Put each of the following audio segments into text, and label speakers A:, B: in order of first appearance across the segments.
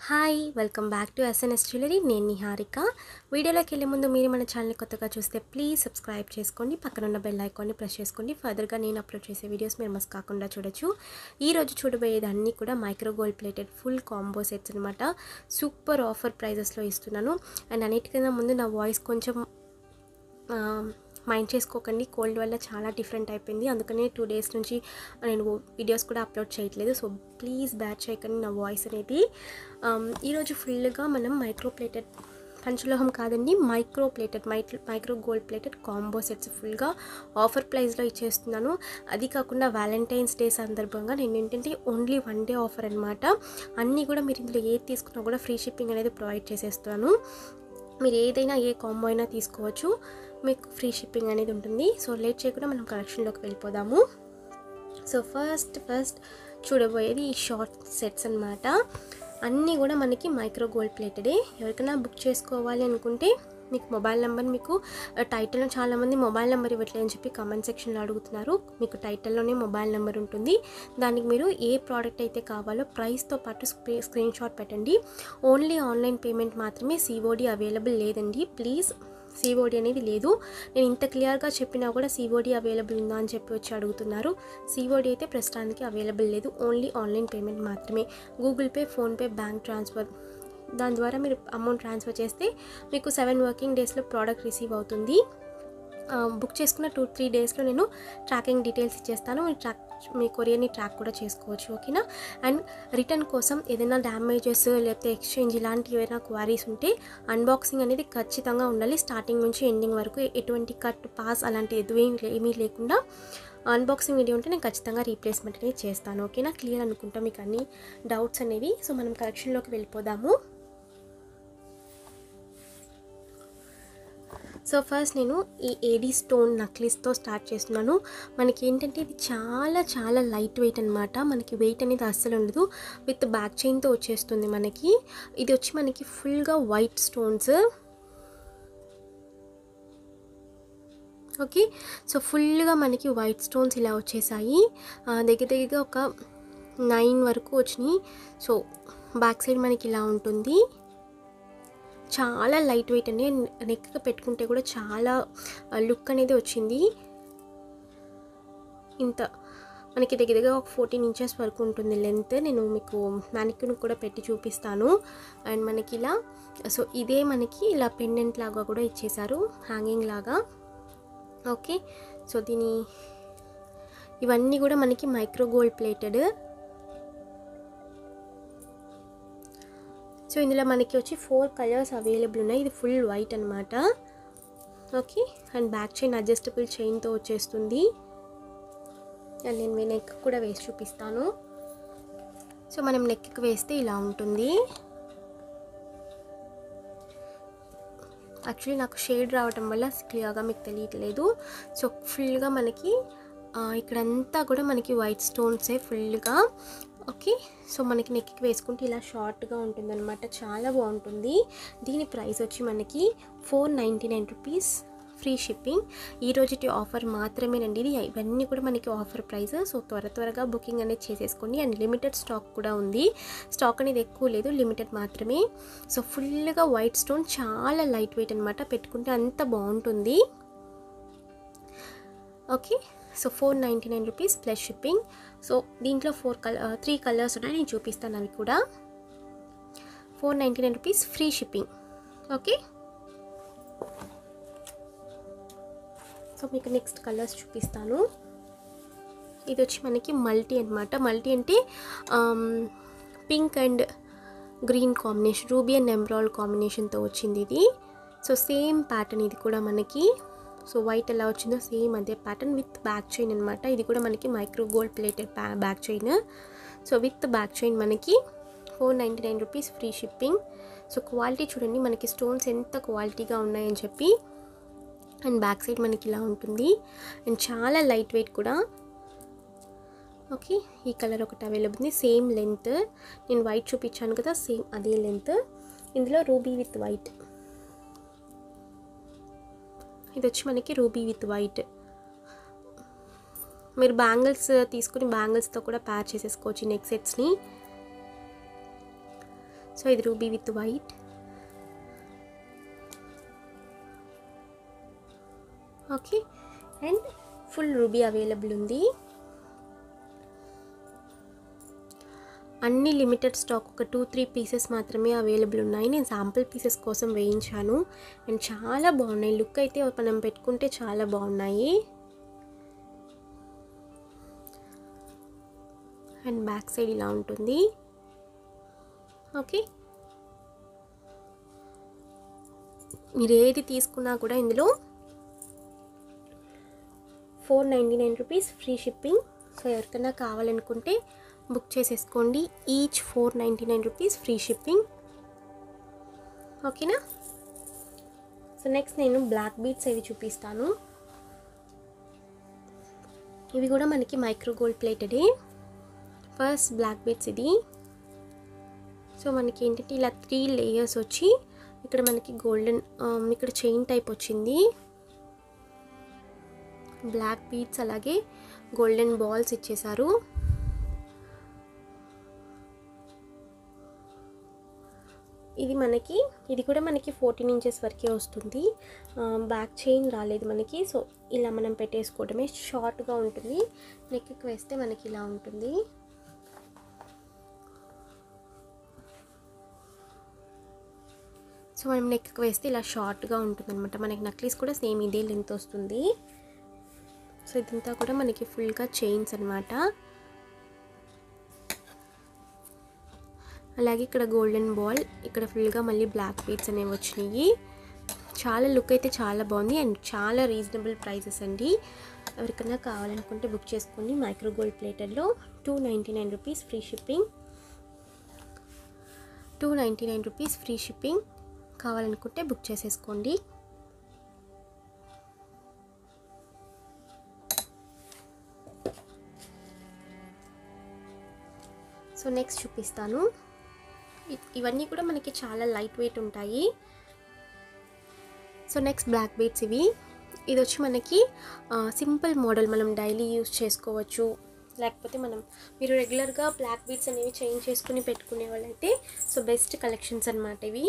A: hi welcome back to SNS jewellery నేను నిహారిక వీడియోలోకి వెళ్ళే ముందు మీరు మన ఛానల్ని కొత్తగా చూస్తే ప్లీజ్ సబ్స్క్రైబ్ చేసుకోండి పక్కన ఉన్న బెల్ ఐకాన్ని ప్రెస్ చేసుకోండి ఫర్దర్గా నేను అప్లోడ్ చేసే వీడియోస్ మీరు మిస్ కాకుండా చూడొచ్చు ఈ రోజు చూడబోయేది అన్నీ కూడా micro gold plated full combo sets అనమాట సూపర్ ఆఫర్ ప్రైజెస్లో ఇస్తున్నాను అండ్ అన్నిటికన్నా ముందు నా వాయిస్ కొంచెం ఆ, మైండ్ చేసుకోకండి కోల్డ్ వల్ల చాలా డిఫరెంట్ అయిపోయింది అందుకనే టూ డేస్ నుంచి నేను వీడియోస్ కూడా అప్లోడ్ చేయట్లేదు సో ప్లీజ్ బ్యాచ్ చేయకండి నా వాయిస్ అనేది ఆమ్, ఈరోజు ఫుల్గా మనం మైక్రో ప్లేటెడ్ పంచలోహం కాదండి micro plated micro gold plated combo sets ఫుల్గా ఆఫర్ ప్రైస్లో ఇచ్చేస్తున్నాను అది కాకుండా వ్యాలంటైన్స్ డే సందర్భంగా నేను ఏంటంటే ఓన్లీ వన్ డే ఆఫర్ అనమాట అన్నీ కూడా మీరు ఇందులో ఏది తీసుకున్నా కూడా ఫ్రీ షిప్పింగ్ అనేది ప్రొవైడ్ చేసేస్తాను మీరు ఏదైనా ఏ కాంబో అయినా తీసుకోవచ్చు మీకు ఫ్రీ షిప్పింగ్ అనేది ఉంటుంది సో లేట్ చేయకుండా మనం కలెక్షన్లోకి వెళ్ళిపోదాము సో ఫస్ట్ ఫస్ట్ చూడబోయేది ఈ షార్ట్ సెట్స్ అన్నమాట అన్నీ కూడా మనకి మైక్రో గోల్డ్ ప్లేటెడే ఎవరికైనా బుక్ చేసుకోవాలి అనుకుంటే మీకు మొబైల్ నెంబర్ మీకు టైటిల్లో చాలామంది మొబైల్ నెంబర్ ఇవ్వట్లేదు అని చెప్పి కామెంట్ సెక్షన్లో అడుగుతున్నారు మీకు టైటిల్లోనే మొబైల్ నెంబర్ ఉంటుంది దానికి మీరు ఏ ప్రోడక్ట్ అయితే కావాలో ప్రైస్తో పాటు స్క్రీ- స్క్రీన్ షాట్ పెట్టండి ఓన్లీ ఆన్లైన్ పేమెంట్ మాత్రమే సిఓడి అవైలబుల్ లేదండి ప్లీజ్ సిఓడి అనేది లేదు నేను ఇంత క్లియర్గా చెప్పినా కూడా సిఓడి అవైలబుల్ ఉందా అని చెప్పి వచ్చి అడుగుతున్నారు సిఓడి అయితే ప్రస్తుతానికి అవైలబుల్ లేదు ఓన్లీ ఆన్లైన్ పేమెంట్ మాత్రమే Google Pay PhonePe bank transfer దాని ద్వారా మీరు అమౌంట్ ట్రాన్స్ఫర్ చేస్తే మీకు సెవెన్ వర్కింగ్ డేస్లో ప్రోడక్ట్ రిసీవ్ అవుతుంది ఆ, బుక్ చేసుకున్న టూ త్రీ డేస్లో నేను ట్రాకింగ్ డీటెయిల్స్ ఇచ్చేస్తాను మీరు ట్రాక్ మీ కొరియర్ని ట్రాక్ కూడా చేసుకోవచ్చు ఓకేనా అండ్ రిటర్న్ కోసం ఏదైనా డ్యామేజెస్ లేకపోతే ఎక్స్చేంజ్ ఇలాంటి ఏదైనా క్వారీస్ ఉంటే అన్బాక్సింగ్ అనేది ఖచ్చితంగా ఉండాలి స్టార్టింగ్ నుంచి ఎండింగ్ వరకు ఎటువంటి కట్ పాస్ అలాంటి ఎదువేమి ఏమీ లేకుండా అన్బాక్సింగ్ వీడియో ఉంటే నేను ఖచ్చితంగా రీప్లేస్మెంట్ అనేది చేస్తాను ఓకేనా క్లియర్ అనుకుంటా మీకు అన్ని డౌట్స్ అనేవి సో మనం కలెక్షన్లోకి వెళ్ళిపోదాము సో ఫస్ట్ నేను ఈ ఏడీ స్టోన్ నక్లిస్తో స్టార్ట్ చేస్తున్నాను మనకి ఏంటంటే ఇది చాలా చాలా లైట్ వెయిట్ అనమాట మనకి వెయిట్ అనేది అస్సలు ఉండదు విత్ బ్యాక్ చైన్తో వచ్చేస్తుంది మనకి ఇది వచ్చి మనకి ఫుల్గా వైట్ స్టోన్స్ ఓకే సో ఫుల్గా మనకి వైట్ స్టోన్స్ ఇలా వచ్చేసాయి ఆ, దగ్గర దగ్గరగా ఒక నైన్ వరకు వచ్చినాయి సో బ్యాక్ సైడ్ మనకి ఇలా ఉంటుంది చాలా లైట్ వెయిట్ అండి నెక్ పెట్టుకుంటే కూడా చాలా లుక్ అనేది వచ్చింది ఇంత మనకి దగ్గర దగ్గర ఒక ఫోర్టీన్ ఇంచెస్ వరకు ఉంటుంది లెంత్ నేను మీకు మ్యానిక్యూన్ కూడా పెట్టి చూపిస్తాను అండ్ మనకి ఇలా సో ఇదే మనకి ఇలా పెండెంట్ లాగా కూడా ఇచ్చేసారు హ్యాంగింగ్ లాగా ఓకే సో దీని ఇవన్నీ కూడా మనకి మైక్రో గోల్డ్ ప్లేటెడ్ సో ఇందులో మనకి వచ్చి ఫోర్ కలర్స్ అవైలబుల్ ఉన్నాయి ఇది ఫుల్ వైట్ అనమాట okay and back chain adjustable చైన్తో వచ్చేస్తుంది అండ్ నేను నెక్ కూడా వేసి చూపిస్తాను సో మనం నెక్కి వేస్తే ఇలా ఉంటుంది యాక్చువల్లీ నాకు షేడ్ రావటం వల్ల క్లియర్గా మీకు తెలియట్లేదు సో ఫుల్గా మనకి ఆ, ఇక్కడంతా కూడా మనకి వైట్ స్టోన్సే ఫుల్గా ఓకే సో మనకి నెక్కి వేసుకుంటే ఇలా షార్ట్గా ఉంటుందన్నమాట చాలా బాగుంటుంది దీని ప్రైస్ వచ్చి మనకి four ninety nine rupees free shipping ఈ రోజుటి ఆఫర్ మాత్రమేనండి ఇది ఇవన్నీ కూడా మనకి ఆఫర్ ప్రైస్ సో త్వర త్వరగా బుకింగ్ అనేది చేసేసుకోండి అండ్ లిమిటెడ్ స్టాక్ కూడా ఉంది స్టాక్ అనేది ఎక్కువ లేదు లిమిటెడ్ మాత్రమే సో ఫుల్గా వైట్ స్టోన్ చాలా లైట్ వెయిట్ అనమాట పెట్టుకుంటే అంత బాగుంటుంది okay so four ninety nine rupees plus shipping so దీంట్లో ఫోర్ కలర్ త్రీ కలర్స్ ఉన్నాయి నేను చూపిస్తాను అవి కూడా four ninety nine rupees free shipping okay so మీకు నెక్స్ట్ కలర్స్ చూపిస్తాను ఇది వచ్చి మనకి మల్టీ అనమాట మల్టీ అంటే pink and green combination ruby and emerald కాంబినేషన్తో వచ్చింది ఇది సో సేమ్ ప్యాటర్న్ ఇది కూడా మనకి సో వైట్ ఎలా వచ్చిందో సేమ్ అదే ప్యాటర్న్ విత్ బ్యాక్ చైన్ అనమాట ఇది కూడా మనకి micro gold plated back chain so with back chain మనకి four ninety nine rupees free shipping so quality చూడండి మనకి స్టోన్స్ ఎంత క్వాలిటీగా ఉన్నాయని చెప్పి అండ్ బ్యాక్ సైడ్ మనకి ఇలా ఉంటుంది అండ్ చాలా లైట్ వెయిట్ కూడా ఓకే ఈ కలర్ ఒకటి అవైలబుల్ ఉంది సేమ్ లెంత్ నేను వైట్ చూపించాను కదా సేమ్ అదే లెంత్ ఇందులో రూబీ విత్ వైట్ ఇది వచ్చి మనకి రూబీ విత్ వైట్ మీరు బ్యాంగిల్స్ తీసుకుని బ్యాంగిల్స్తో కూడా ప్యార్ చేసేసుకోవచ్చు నెక్ సెట్స్ని సో ఇది ruby with white okay and full ruby available ఉంది అన్ని లిమిటెడ్ స్టాక్ ఒక టూ త్రీ పీసెస్ మాత్రమే అవైలబుల్ ఉన్నాయి నేను శాంపుల్ పీసెస్ కోసం వేయించాను అండ్ చాలా బాగున్నాయి లుక్ అయితే మనం పెట్టుకుంటే చాలా బాగున్నాయి అండ్ బ్యాక్ సైడ్ ఇలా ఉంటుంది ఓకే మీరు ఏది తీసుకున్నా కూడా ఇందులో four ninety nine rupees free shipping so ఎవరికైనా కావాలనుకుంటే బుక్ చేసేసుకోండి each four ninety nine rupees free shipping ఓకేనా సో నెక్స్ట్ నేను బ్లాక్ బీట్స్ అవి చూపిస్తాను ఇవి కూడా మనకి మైక్రో గోల్డ్ ప్లేటెడే ఫస్ట్ బ్లాక్ బీట్స్ ఇది సో మనకి ఏంటంటే ఇలా త్రీ లేయర్స్ వచ్చి ఇక్కడ మనకి గోల్డెన్ ఇక్కడ చైన్ టైప్ వచ్చింది బ్లాక్ బీట్స్ అలాగే గోల్డెన్ బాల్స్ ఇచ్చేసారు ఇది మనకి ఇది కూడా మనకి ఫోర్టీన్ ఇంచెస్ వరకే వస్తుంది బ్యాక్ చైన్ రాలేదు మనకి సో ఇలా మనం పెట్టేసుకోవడమే షార్ట్గా ఉంటుంది నెక్కి వేస్తే మనకి ఇలా ఉంటుంది సో మనం నెక్కి వేస్తే ఇలా షార్ట్గా ఉంటుంది అనమాట మనకి నక్లీస్ కూడా సేమ్ ఇదే లెంత్ వస్తుంది సో ఇదంతా కూడా మనకి ఫుల్గా చైన్స్ అనమాట అలాగే ఇక్కడ గోల్డెన్ బాల్ ఇక్కడ ఫుల్గా మళ్ళీ బ్లాక్ బీట్స్ అనేవి వచ్చినాయి చాలా లుక్ అయితే చాలా బాగుంది అండ్ చాలా రీజనబుల్ ప్రైసెస్ అండి ఎవరికైనా కావాలనుకుంటే బుక్ చేసుకోండి మైక్రో గోల్డ్ ప్లేటర్లో two ninety nine rupees free shipping two ninety nine rupees free shipping కావాలనుకుంటే బుక్ చేసేసుకోండి సో నెక్స్ట్ చూపిస్తాను ఇ- ఇవన్నీ కూడా మనకి చాలా లైట్ వెయిట్ ఉంటాయి సో నెక్స్ట్ బ్లాక్ బీట్స్ ఇవి ఇది వచ్చి మనకి సింపుల్ మోడల్ మనం డైలీ యూస్ చేసుకోవచ్చు లేకపోతే మనం మీరు రెగ్యులర్గా బ్లాక్ బీట్స్ అనేవి చేంజ్ చేసుకుని పెట్టుకునే వాళ్ళైతే సో బెస్ట్ కలెక్షన్స్ అనమాట ఇవి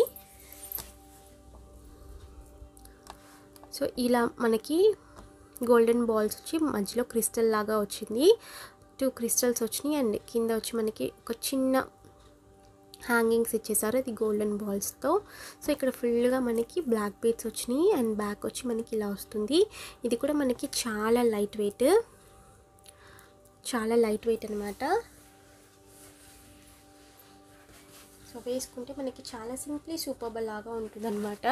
A: సో ఇలా మనకి గోల్డెన్ బాల్స్ వచ్చి మధ్యలో క్రిస్టల్ లాగా వచ్చింది టూ క్రిస్టల్స్ వచ్చినాయి అండ్ కింద వచ్చి మనకి ఒక చిన్న హ్యాంగింగ్స్ ఇచ్చేసారు అది గోల్డెన్ బాల్స్తో సో ఇక్కడ ఫుల్గా మనకి బ్లాక్ బీడ్స్ వచ్చినాయి అండ్ బ్యాక్ వచ్చి మనకి ఇలా వస్తుంది ఇది కూడా మనకి చాలా లైట్ వెయిట్ చాలా లైట్ వెయిట్ అనమాట సో వేసుకుంటే మనకి చాలా సింప్లీ సూపర్బల్ లాగా ఉంటుందన్నమాట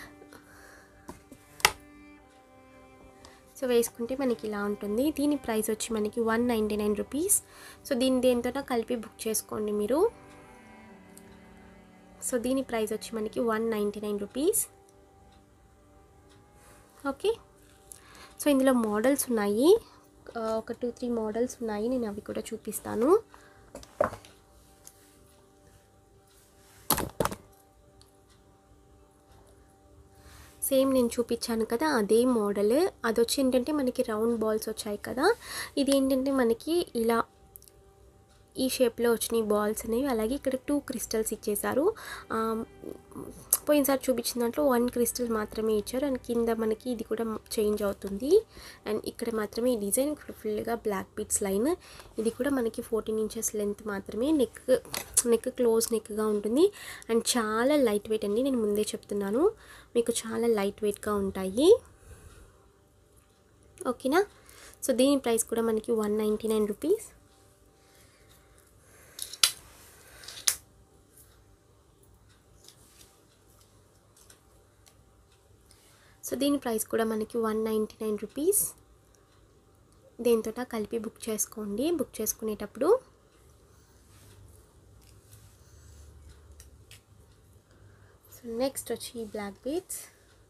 A: సో వేసుకుంటే మనకి ఇలా ఉంటుంది దీని ప్రైస్ వచ్చి మనకి one ninety nine rupees so దీని దేంతో కలిపి బుక్ చేసుకోండి మీరు సో దీని ప్రైస్ వచ్చి మనకి one ninety nine rupees okay so ఇందులో మోడల్స్ ఉన్నాయి ఆ, ఒక టూ త్రీ మోడల్స్ ఉన్నాయి నేను అవి కూడా చూపిస్తాను సేమ్ నేను చూపించాను కదా అదే మోడల్ అది వచ్చి ఏంటంటే మనకి రౌండ్ బాల్స్ వచ్చాయి కదా ఇది ఏంటంటే మనకి ఇలా ఈ షేప్లో వచ్చినాయి బాల్స్ అనేవి అలాగే ఇక్కడ టూ క్రిస్టల్స్ ఇచ్చేసారు ఆ, పోయినసారి చూపించిన దాంట్లో వన్ క్రిస్టల్ మాత్రమే ఇచ్చారు అండ్ కింద మనకి ఇది కూడా చేంజ్ అవుతుంది అండ్ ఇక్కడ మాత్రమే ఈ డిజైన్ ఫుల్గా బ్లాక్ బీట్స్ లైన్ ఇది కూడా మనకి ఫోర్టీన్ ఇంచెస్ లెంత్ మాత్రమే నెక్ నెక్ క్లోజ్ నెక్గా ఉంటుంది అండ్ చాలా లైట్ వెయిట్ అండి నేను ముందే చెప్తున్నాను మీకు చాలా లైట్ వెయిట్గా ఉంటాయి ఓకేనా సో దీని ప్రైస్ కూడా మనకి one ninety nine rupees so దీని ప్రైస్ కూడా మనకి వన్ నైంటీ నైన్ రూపీస్ దేంతో కలిపి బుక్ చేసుకోండి బుక్ చేసుకునేటప్పుడు సో నెక్స్ట్ వచ్చి బ్లాక్ బీట్స్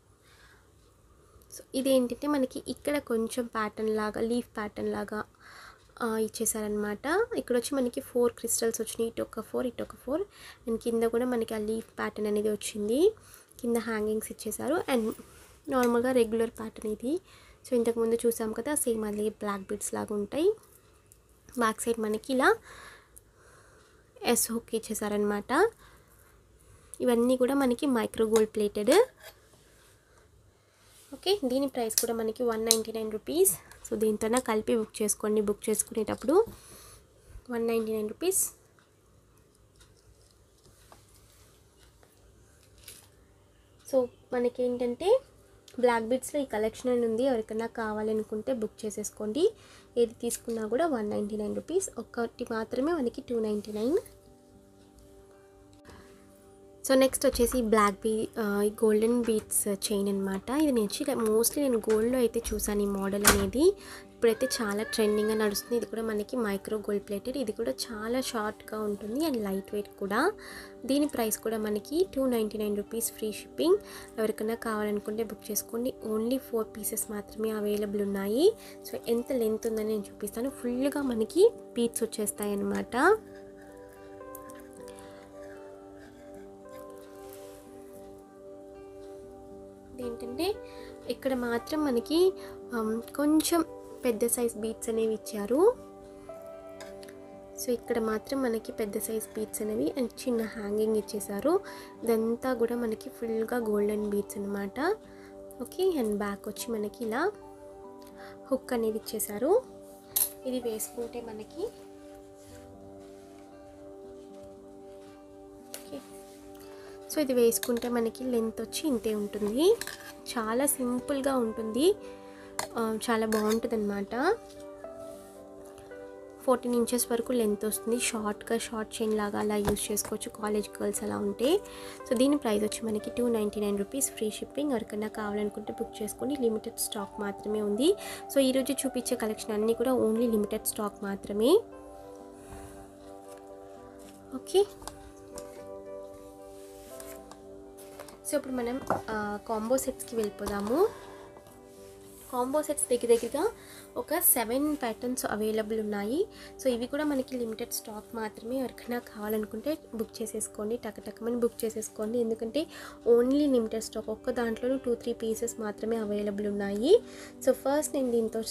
A: సో ఇది ఏంటంటే మనకి ఇక్కడ కొంచెం ప్యాటర్న్ లాగా లీఫ్ ప్యాటర్న్ లాగా ఆ, ఇచ్చేసారనమాట ఇక్కడ వచ్చి మనకి ఫోర్ క్రిస్టల్స్ వచ్చినాయి ఇటు ఒక ఫోర్ ఇటు ఒక ఫోర్ అండ్ కింద కూడా మనకి ఆ లీఫ్ ప్యాటర్న్ అనేది వచ్చింది కింద హ్యాంగింగ్స్ ఇచ్చేసారు అండ్ నార్మల్గా రెగ్యులర్ ప్యాటర్న్ ఇది సో ఇంతకుముందు చూసాం కదా సేమ్ అదే బ్లాక్ బీడ్స్ లాగా ఉంటాయి బ్యాక్ సైడ్ మనకి ఇలా ఎస్ హుక్ ఇచ్చేసారనమాట ఇవన్నీ కూడా మనకి మైక్రో గోల్డ్ ప్లేటెడ్ ఓకే దీని ప్రైస్ కూడా మనకి one ninety nine rupees so దీంతోనే కలిపి బుక్ చేసుకోండి బుక్ చేసుకునేటప్పుడు one ninety nine rupees so మనకి ఏంటంటే బ్లాక్ బీడ్స్లో ఈ కలెక్షన్ అని ఉంది ఎవరికైనా కావాలనుకుంటే బుక్ చేసేసుకోండి ఏది తీసుకున్నా కూడా వన్ నైంటీ నైన్ రూపీస్ ఒక్కటి మాత్రమే మనకి two ninety nine so next వచ్చేసి బ్లాక్ బీ ఈ గోల్డెన్ బీట్స్ చైన్ అనమాట ఇది నేను మోస్ట్లీ నేను గోల్డ్లో అయితే చూసాను ఈ మోడల్ అనేది ఇప్పుడైతే చాలా ట్రెండింగ్గా నడుస్తుంది ఇది కూడా మనకి మైక్రో గోల్డ్ ప్లేటెడ్ ఇది కూడా చాలా షార్ట్గా ఉంటుంది అండ్ లైట్ వెయిట్ కూడా దీని ప్రైస్ కూడా మనకి two ninety nine rupees free shipping ఎవరికైనా కావాలనుకుంటే బుక్ చేసుకోండి ఓన్లీ ఫోర్ పీసెస్ మాత్రమే అవైలబుల్ ఉన్నాయి సో ఎంత లెంత్ ఉందని నేను చూపిస్తాను ఫుల్గా మనకి పీట్స్ వచ్చేస్తాయి అన్నమాట ఏంటంటే ఇక్కడ మాత్రం మనకి కొంచెం పెద్ద సైజ్ బీట్స్ అనేవి ఇచ్చారు సో ఇక్కడ మాత్రం మనకి పెద్ద సైజ్ బీట్స్ అనేవి అండ్ చిన్న హ్యాంగింగ్ ఇచ్చేసారు ఇదంతా కూడా మనకి ఫుల్గా గోల్డెన్ బీట్స్ అనమాట ఓకే అండ్ బ్యాక్ వచ్చి మనకి ఇలా హుక్ అనేది ఇచ్చేసారు ఇది వేసుకుంటే మనకి ఓకే సో ఇది వేసుకుంటే మనకి లెంత్ వచ్చి ఇంతే ఉంటుంది చాలా సింపుల్గా ఉంటుంది చాలా బాగుంటుంది అనమాట ఫోర్టీన్ ఇంచెస్ వరకు లెంత్ వస్తుంది షార్ట్గా షార్ట్ చైన్ లాగా అలా యూస్ చేసుకోవచ్చు కాలేజ్ గర్ల్స్ అలా ఉంటే సో దీని ప్రైస్ వచ్చి మనకి two ninety nine rupees free shipping ఎవరికైనా కావాలనుకుంటే బుక్ చేసుకోండి లిమిటెడ్ స్టాక్ మాత్రమే ఉంది సో ఈరోజు చూపించే కలెక్షన్ అన్నీ కూడా ఓన్లీ లిమిటెడ్ స్టాక్ మాత్రమే ఓకే సో ఇప్పుడు మనం కాంబో సెట్స్కి వెళ్ళిపోదాము కాంబో సెట్స్ దగ్గర దగ్గరగా ఒక సెవెన్ ప్యాటర్న్స్ అవైలబుల్ ఉన్నాయి సో ఇవి కూడా మనకి లిమిటెడ్ స్టాక్ మాత్రమే ఎవరికైనా కావాలనుకుంటే బుక్ చేసేసుకోండి టకటకమని బుక్ చేసేసుకోండి ఎందుకంటే ఓన్లీ లిమిటెడ్ స్టాక్ ఒక్క దాంట్లోనూ టూ త్రీ పీసెస్ మాత్రమే అవైలబుల్ ఉన్నాయి సో ఫస్ట్ నేను దీంతో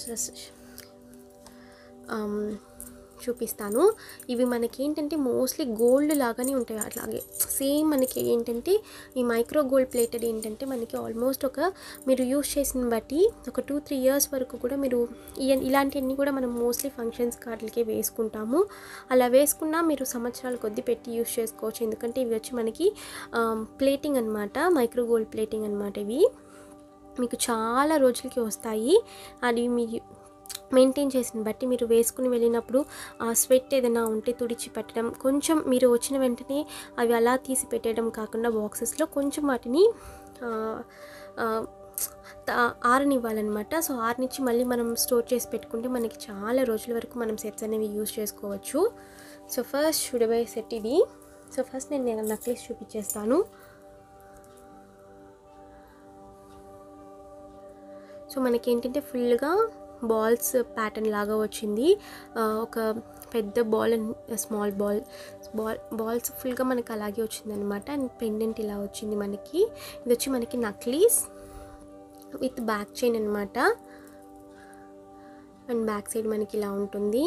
A: చూపిస్తాను ఇవి మనకి ఏంటంటే మోస్ట్లీ గోల్డ్ లాగానే ఉంటాయి అట్లాగే సేమ్ మనకి ఏంటంటే ఈ మైక్రో గోల్డ్ ప్లేటెడ్ ఏంటంటే మనకి ఆల్మోస్ట్ ఒక మీరు యూస్ చేసిన బట్టి ఒక టూ త్రీ ఇయర్స్ వరకు కూడా మీరు ఇలాంటివన్నీ కూడా మనం మోస్ట్లీ ఫంక్షన్స్ కార్డులకే వేసుకుంటాము అలా వేసుకున్నా మీరు సంవత్సరాల కొద్దీ పెట్టి యూస్ చేసుకోవచ్చు ఎందుకంటే ఇవి వచ్చి మనకి ప్లేటింగ్ అనమాట మైక్రో గోల్డ్ ప్లేటింగ్ అనమాట ఇవి మీకు చాలా రోజులకి వస్తాయి అది మీ మెయింటైన్ చేసిన బట్టి మీరు వేసుకుని వెళ్ళినప్పుడు ఆ స్వెట్ ఏదైనా ఉంటే తుడిచి పెట్టడం కొంచెం మీరు వచ్చిన వెంటనే అవి అలా తీసి పెట్టడం కాకుండా బాక్సెస్లో కొంచెం వాటిని ఆరనివ్వాలన్నమాట సో ఆరనిచ్చి మళ్ళీ మనం స్టోర్ చేసి పెట్టుకుంటే మనకి చాలా రోజుల వరకు మనం సెట్స్ అనేవి యూజ్ చేసుకోవచ్చు సో ఫస్ట్ చూడబోయే సెట్ ఇది సో ఫస్ట్ నేను నక్లెస్ చూపించేస్తాను సో మనకి ఏంటంటే ఫుల్గా బాల్స్ ప్యాటర్న్ లాగా వచ్చింది ఒక పెద్ద ball and small ball ball balls ఫుల్గా మనకి అలాగే వచ్చింది అనమాట అండ్ పెండెంట్ ఇలా వచ్చింది మనకి ఇది వచ్చి మనకి నక్లీస్ విత్ బ్యాక్ చైన్ అనమాట అండ్ బ్యాక్ సైడ్ మనకి ఇలా ఉంటుంది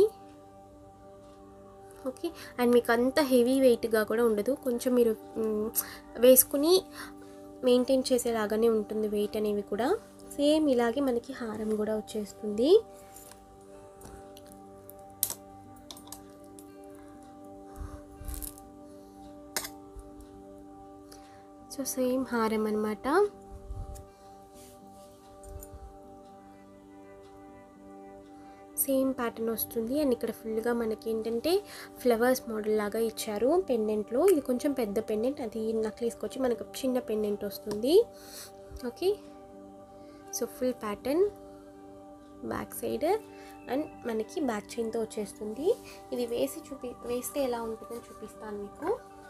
A: ఓకే అండ్ మీకు అంత హెవీ వెయిట్గా కూడా ఉండదు కొంచెం మీరు వేసుకుని మెయింటైన్ చేసేలాగానే ఉంటుంది వెయిట్ అనేవి కూడా సేమ్ ఇలాగే మనకి హారం కూడా వచ్చేస్తుంది సో సేమ్ హారం అనమాట సేమ్ ప్యాటర్న్ వస్తుంది అండ్ ఇక్కడ ఫుల్గా మనకి ఏంటంటే ఫ్లవర్స్ మోడల్ లాగా ఇచ్చారు పెండెంట్లో ఇది కొంచెం పెద్ద పెండెంట్ అది నక్లీస్కి వచ్చి మనకు చిన్న పెండెంట్ వస్తుంది okay so full pattern back side and మనకి బ్యాక్ చైన్తో వచ్చేస్తుంది ఇది వేసి చూపి వేస్తే ఎలా ఉంటుందని చూపిస్తాను మీకు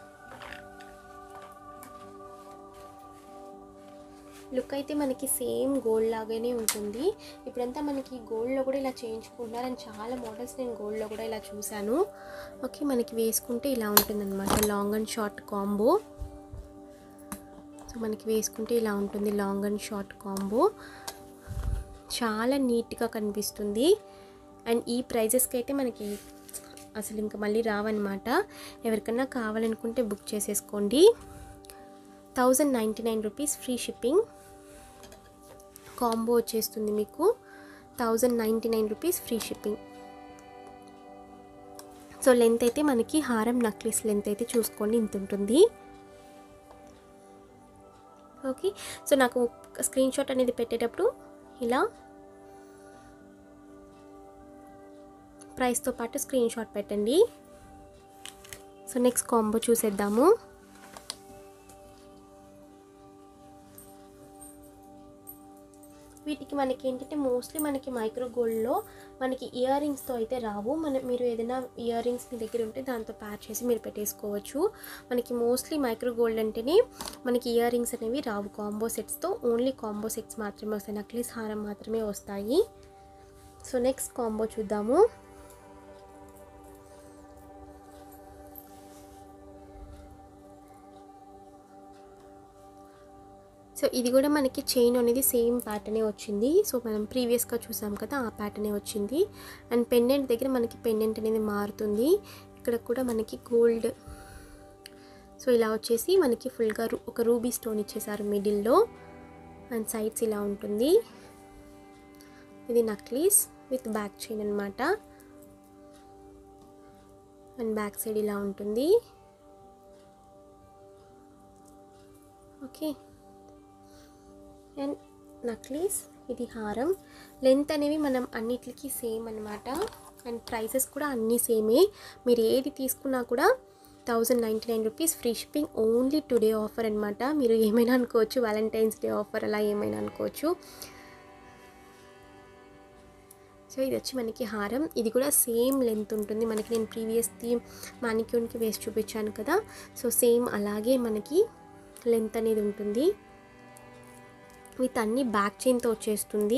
A: లుక్ అయితే మనకి సేమ్ గోల్డ్ లాగానే ఉంటుంది ఇప్పుడంతా మనకి గోల్డ్లో కూడా ఇలా చేయించుకుంటున్నారు అండ్ చాలా మోడల్స్ నేను గోల్డ్లో కూడా ఇలా చూశాను ఓకే మనకి వేసుకుంటే ఇలా ఉంటుందన్నమాట long and short combo so మనకి వేసుకుంటే ఇలా ఉంటుంది లాంగ్ అండ్ షార్ట్ కాంబో చాలా నీట్గా కనిపిస్తుంది అండ్ ఈ ప్రైజెస్కి అయితే మనకి అసలు ఇంకా మళ్ళీ రావన్నమాట ఎవరికన్నా కావాలనుకుంటే బుక్ చేసేసుకోండి thousand ninety nine rupees free shipping combo వచ్చేస్తుంది మీకు thousand ninety nine rupees free shipping so length అయితే మనకి హారం నక్లీస్ లెంత్ అయితే చూసుకోండి ఇంత ఉంటుంది ఓకే సో నాకు స్క్రీన్ షాట్ అనేది పెట్టేటప్పుడు ఇలా ప్రైస్తో పాటు స్క్రీన్ షాట్ పెట్టండి సో నెక్స్ట్ కాంబో చూసేద్దాము వీటికి మనకి ఏంటంటే మోస్ట్లీ మనకి మైక్రో గోల్డ్లో మనకి ఇయర్ రింగ్స్తో అయితే రావు మన మీరు ఏదైనా ఇయర్ రింగ్స్ మీ దగ్గర ఉంటే దాంతో ప్యాక్ చేసి మీరు పెట్టేసుకోవచ్చు మనకి మోస్ట్లీ మైక్రో గోల్డ్ అంటేనే మనకి ఇయర్ రింగ్స్ అనేవి రావు కాంబో సెట్స్తో ఓన్లీ కాంబో సెట్స్ మాత్రమే వస్తాయి నక్లీస్ హారం మాత్రమే వస్తాయి సో నెక్స్ట్ కాంబో చూద్దాము సో ఇది కూడా మనకి చైన్ అనేది సేమ్ ప్యాటర్నే వచ్చింది సో మనం ప్రీవియస్గా చూసాం కదా ఆ ప్యాటర్నే వచ్చింది అండ్ పెండెంట్ దగ్గర మనకి పెండెంట్ అనేది మారుతుంది ఇక్కడ కూడా మనకి గోల్డ్ సో ఇలా వచ్చేసి మనకి ఫుల్గా రూ ఒక రూబీ స్టోన్ ఇచ్చేసారు మిడిల్లో అండ్ సైడ్స్ ఇలా ఉంటుంది ఇది నక్లీస్ విత్ బ్యాక్ చైన్ అనమాట అండ్ బ్యాక్ సైడ్ ఇలా ఉంటుంది ఓకే అండ్ నక్లీస్ ఇది హారం లెంత్ అనేవి మనం అన్నిటికీ సేమ్ అనమాట అండ్ ప్రైసెస్ కూడా అన్నీ సేమే మీరు ఏది తీసుకున్నా కూడా thousand ninety nine rupees free shipping only today offer అనమాట మీరు ఏమైనా అనుకోవచ్చు వ్యాలంటైన్స్ డే ఆఫర్ అలా ఏమైనా అనుకోవచ్చు సో ఇది వచ్చి మనకి హారం ఇది కూడా సేమ్ లెంత్ ఉంటుంది మనకి నేను ప్రీవియస్ది మానిక్యూన్కి వేసి చూపించాను కదా సో సేమ్ అలాగే మనకి లెంత్ అనేది ఉంటుంది విత్ అన్ని బ్యాక్ చైన్తో వచ్చేస్తుంది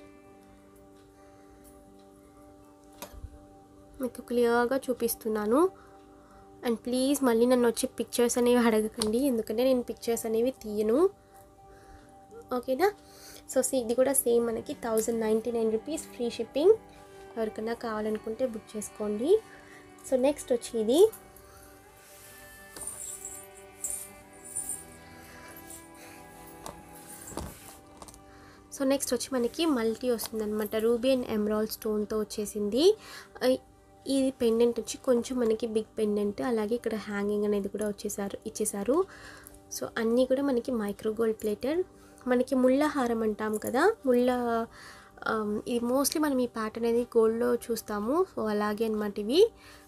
A: మీకు క్లియర్గా చూపిస్తున్నాను అండ్ ప్లీజ్ మళ్ళీ నన్ను వచ్చి పిక్చర్స్ అనేవి అడగకండి ఎందుకంటే నేను పిక్చర్స్ అనేవి తీయను ఓకేనా సో ఇది కూడా సేమ్ మనకి thousand ninety nine rupees free shipping ఎవరికైనా కావాలనుకుంటే బుక్ చేసుకోండి సో నెక్స్ట్ వచ్చి ఇది సో నెక్స్ట్ వచ్చి మనకి మల్టీ వస్తుంది అనమాట రూబీ అండ్ ఎమరాల్డ్ స్టోన్తో వచ్చేసింది ఇది పెండెంట్ వచ్చి కొంచెం మనకి బిగ్ పెండెంట్ అలాగే ఇక్కడ హ్యాంగింగ్ అనేది కూడా వచ్చేసారు ఇచ్చేసారు సో అన్నీ కూడా మనకి మైక్రో గోల్డ్ ప్లేటెడ్ మనకి ముళ్ళ హారం అంటాం కదా ముళ్ళ ఇది మోస్ట్లీ మనం ఈ ప్యాటర్న్ అనేది గోల్డ్లో చూస్తాము సో అలాగే అనమాట ఇవి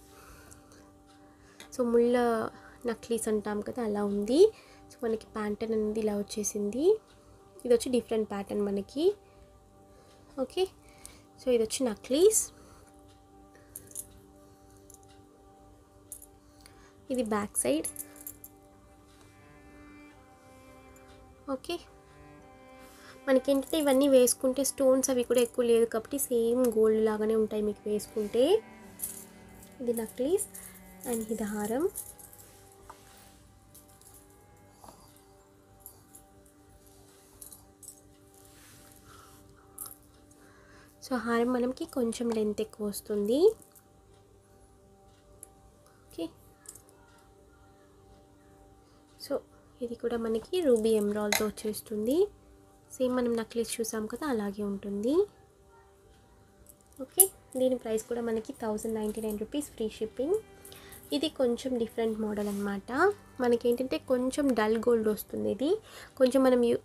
A: సో ముళ్ళ నక్లీస్ అంటాం కదా అలా ఉంది సో మనకి ప్యాంటర్న్ అనేది ఇలా వచ్చేసింది ఇది వచ్చి డిఫరెంట్ ప్యాటర్న్ మనకి ఓకే సో ఇది వచ్చి నక్లీస్ ఇది బ్యాక్ సైడ్ ఓకే మనకేంటంటే ఇవన్నీ వేసుకుంటే స్టోన్స్ అవి కూడా ఎక్కువ లేదు కాబట్టి సేమ్ గోల్డ్ లాగానే ఉంటాయి మీకు వేసుకుంటే ఇది నక్లీస్ అండ్ ఇది హారం సో హారం మనకి కొంచెం లెంత్ ఎక్కువ వస్తుంది ఓకే సో ఇది కూడా మనకి రూబీ ఎమ్రాల్తో వచ్చేస్తుంది సేమ్ మనం నక్లీస్ చూసాం కదా అలాగే ఉంటుంది ఓకే దీని ప్రైస్ కూడా మనకి thousand ninety nine rupees free shipping ఇది కొంచెం డిఫరెంట్ మోడల్ అనమాట మనకేంటంటే కొంచెం డల్ గోల్డ్ వస్తుంది ఇది కొంచెం మనం యూ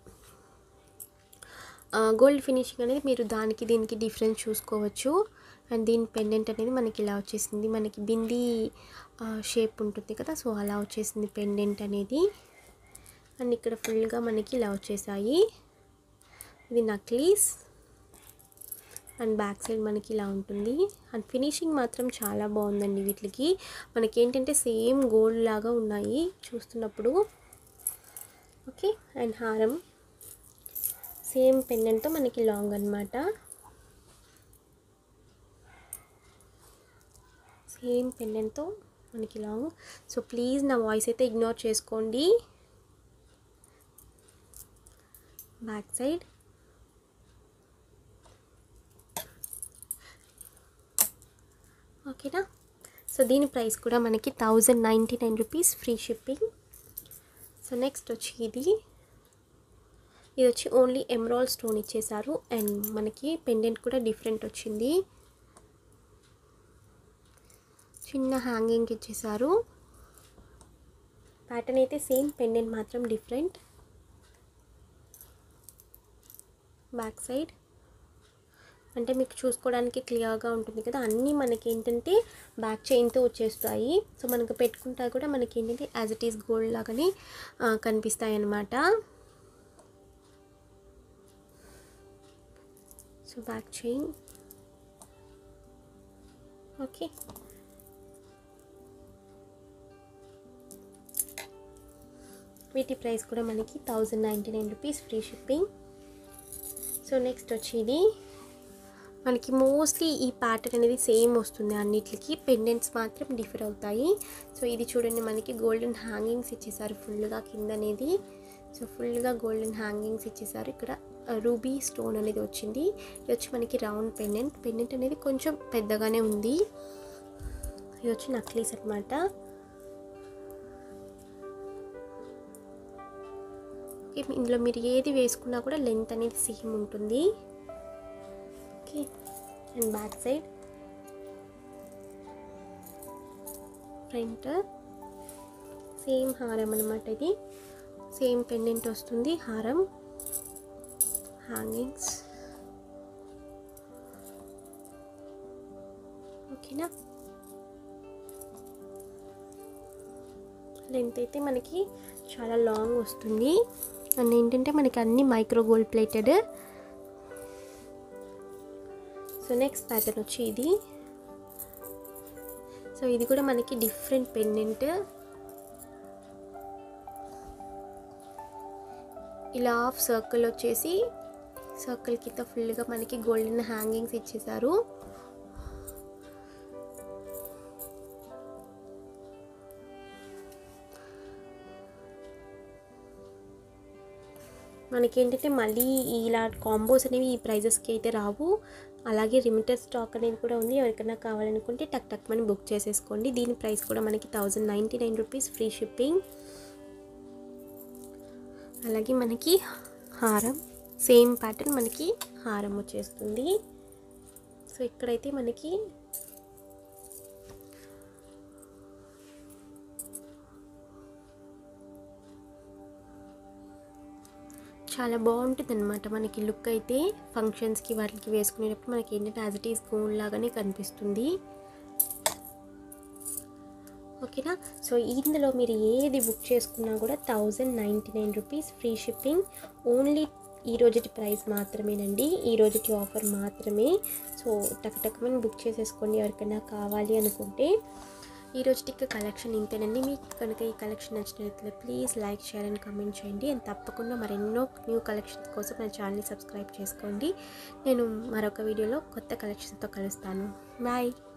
A: గోల్డ్ ఫినిషింగ్ అనేది మీరు దానికి దీనికి డిఫరెన్స్ చూసుకోవచ్చు అండ్ దీని పెండెంట్ అనేది మనకి ఇలా వచ్చేసింది మనకి బిందీ షేప్ ఉంటుంది కదా సో అలా వచ్చేసింది పెండెంట్ అనేది అండ్ ఇక్కడ ఫుల్గా మనకి ఇలా వచ్చేసాయి ఇది నక్లీస్ అండ్ బ్యాక్ సైడ్ మనకి ఇలా ఉంటుంది అండ్ ఫినిషింగ్ మాత్రం చాలా బాగుందండి వీటికి మనకి ఏంటంటే సేమ్ గోల్డ్ లాగా ఉన్నాయి చూస్తున్నప్పుడు ఓకే అండ్ హారం సేమ్ పెండెంట్తో మనకి లాంగ్ అనమాట సేమ్ పెండెంట్తో మనకి లాంగ్ సో ప్లీజ్ నా వాయిస్ అయితే ఇగ్నోర్ చేసుకోండి బ్యాక్ సైడ్ ఓకేనా సో దీని ప్రైస్ కూడా మనకి thousand ninety nine rupees free shipping so so next వచ్చి ఇది ఇది వచ్చి ఓన్లీ ఎమరాల్ స్టోన్ ఇచ్చేసారు అండ్ మనకి పెండెంట్ కూడా డిఫరెంట్ వచ్చింది చిన్న హ్యాంగింగ్ ఇచ్చేసారు ప్యాటర్న్ అయితే సేమ్ పెండెంట్ మాత్రం డిఫరెంట్ బ్యాక్ సైడ్ అంటే మీకు చూసుకోవడానికి క్లియర్గా ఉంటుంది కదా అన్నీ మనకి ఏంటంటే బ్యాక్ చైన్తో వచ్చేస్తాయి సో మనకు పెట్టుకుంటా కూడా మనకి ఏంటంటే యాజ్ ఇట్ ఈస్ గోల్డ్ లాగానే ఆ, కనిపిస్తాయి అన్నమాట సో బ్యాక్ చైన్ ఓకే వీటి ప్రైస్ కూడా మనకి thousand ninety nine rupees free shipping so next వచ్చి ఇది మనకి మోస్ట్లీ ఈ ప్యాటర్న్ అనేది సేమ్ వస్తుంది అన్నిటికి పెండెంట్స్ మాత్రం డిఫర్ అవుతాయి సో ఇది చూడండి మనకి గోల్డెన్ హ్యాంగింగ్స్ ఇచ్చేసారు ఫుల్గా కింద అనేది సో ఫుల్గా గోల్డెన్ హ్యాంగింగ్స్ ఇచ్చేసారు ఇక్కడ రూబీ స్టోన్ అనేది వచ్చింది ఇది వచ్చి మనకి రౌండ్ పెండెంట్ పెండెంట్ అనేది కొంచెం పెద్దగానే ఉంది ఇది వచ్చి నక్లీస్ అనమాట ఇందులో మీరు ఏది వేసుకున్నా కూడా లెంత్ అనేది సేమ్ ఉంటుంది okay and back side front same హారం అనమాట ఇది సేమ్ పెండెంట్ వస్తుంది హారం హ్యాంగింగ్స్ ఓకేనా లెంత్ అయితే మనకి చాలా లాంగ్ వస్తుంది అండ్ ఏంటంటే మనకి అన్ని micro gold plated so next pattern వచ్చి ఇది సో ఇది కూడా మనకి డిఫరెంట్ పెండెంట్ ఇలా హాఫ్ సర్కిల్ వచ్చేసి సర్కిల్ కింద ఫుల్గా మనకి గోల్డెన్ హ్యాంగింగ్స్ ఇచ్చేసారు మనకేంటంటే మళ్ళీ ఇలా కాంబోస్ అనేవి ఈ ప్రైజెస్కి అయితే రావు అలాగే లిమిటెడ్ స్టాక్ అనేది కూడా ఉంది ఎవరికైనా కావాలనుకుంటే టక్ టక్ మని బుక్ చేసేసుకోండి దీని ప్రైస్ కూడా మనకి thousand ninety nine rupees free shipping అలాగే మనకి హారం సేమ్ ప్యాటర్న్ మనకి హారం వచ్చేస్తుంది సో ఇక్కడైతే మనకి చాలా బాగుంటుంది అనమాట మనకి లుక్ అయితే ఫంక్షన్స్కి వాటికి వేసుకునేటప్పుడు మనకి ఏంటంటే యాజ్ ఇట్ ఈస్ గోల్డ్ లాగానే కనిపిస్తుంది ఓకేనా సో ఇందులో మీరు ఏది బుక్ చేసుకున్నా కూడా thousand ninety nine rupees free shipping only ఈ రోజుటి ప్రైస్ మాత్రమేనండి ఈ రోజుటి ఆఫర్ మాత్రమే సో టక్ టక్మని బుక్ చేసేసుకోండి ఎవరికైనా కావాలి అనుకుంటే ఈ రోజుటికి కలెక్షన్ ఇంతేనండి మీకు కనుక ఈ కలెక్షన్ నచ్చినట్లయితే please like share and comment చేయండి అండ్ తప్పకుండా మరెన్నో న్యూ కలెక్షన్స్ కోసం నా ఛానల్ని సబ్స్క్రైబ్ చేసుకోండి నేను మరొక వీడియోలో కొత్త కలెక్షన్తో కలుస్తాను బాయ్